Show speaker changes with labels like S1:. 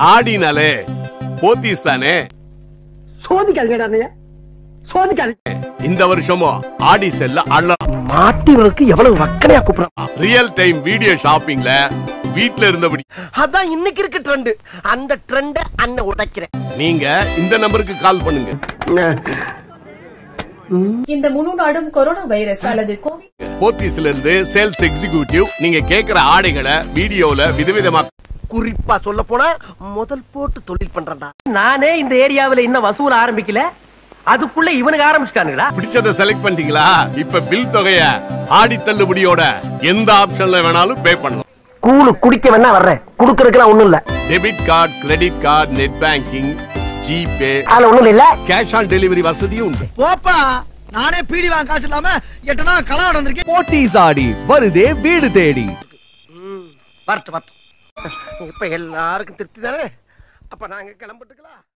S1: ஆடினாலே போத்தீஸ் தானே
S2: சோதிக்காதீங்கடா அண்ணையா சோதிக்காதீங்க
S1: இந்த வருஷமும் ஆடி செல்ல அள்ள
S2: மாட்டினதுக்கு எவ்வளவு வக்கனையா கூப்பிடுறான்
S1: ரியல் டைம் வீடியோ ஷாப்பிங்ல வீட்ல இருந்தபடி
S2: அதான் இன்னைக்கு இருக்கு ட்ரெண்ட் அந்த ட்ரெண்ட அண்ணன் உடைக்கிறேன்
S1: நீங்க இந்த நம்பருக்கு கால் பண்ணுங்க
S3: இந்த முழு நாடும் கொரோனா வைரஸ் அல்லது கோவிட்
S1: போத்தீஸ்ல இருந்து சேல்ஸ் எக்ஸிகியூட்டிவ் நீங்க கேக்குற ஆடைகளை வீடியோல விதவிதமா
S2: குறிப்பா சொல்ல போனா முதல் போட்டு தொழில் பண்றேன்டா நானே இந்த ஏரியாவுல இன்னும் வசூல் ஆரம்பிக்கல அதுக்குள்ள இவனுக்கு ஆரம்பிச்சிட்டானுங்களா
S1: பிடிச்சத செலக்ட் பண்ணிட்டீங்களா இப்ப பில் தொகைய ஆடி தள்ளுபடியோட எந்த ஆப்ஷன்ல வேணாலும் பே பண்ணலாம்
S2: கூழு குடிக்க வேணா வர்றேன் குடுக்கறதுக்குலாம் ஒண்ணும் இல்ல
S1: debit card credit card net banking GPay
S2: அதுல ஒண்ணும் இல்ல
S1: கேஷ் ஆன் டெலிவரி வசதியும் உண்டு
S4: போப்பா நானே பீடி வாங்க காசு இல்லாம எட்டனா களா வந்திருக்கேன்
S5: போத்தீஸ் ஆடி வருதே வீடு தேடி
S2: வரட்டு வரட்டு இப்ப எல்லாருக்கும் திருப்தி தானே அப்ப நாங்க கிளம்பிட்டுக்கலாம்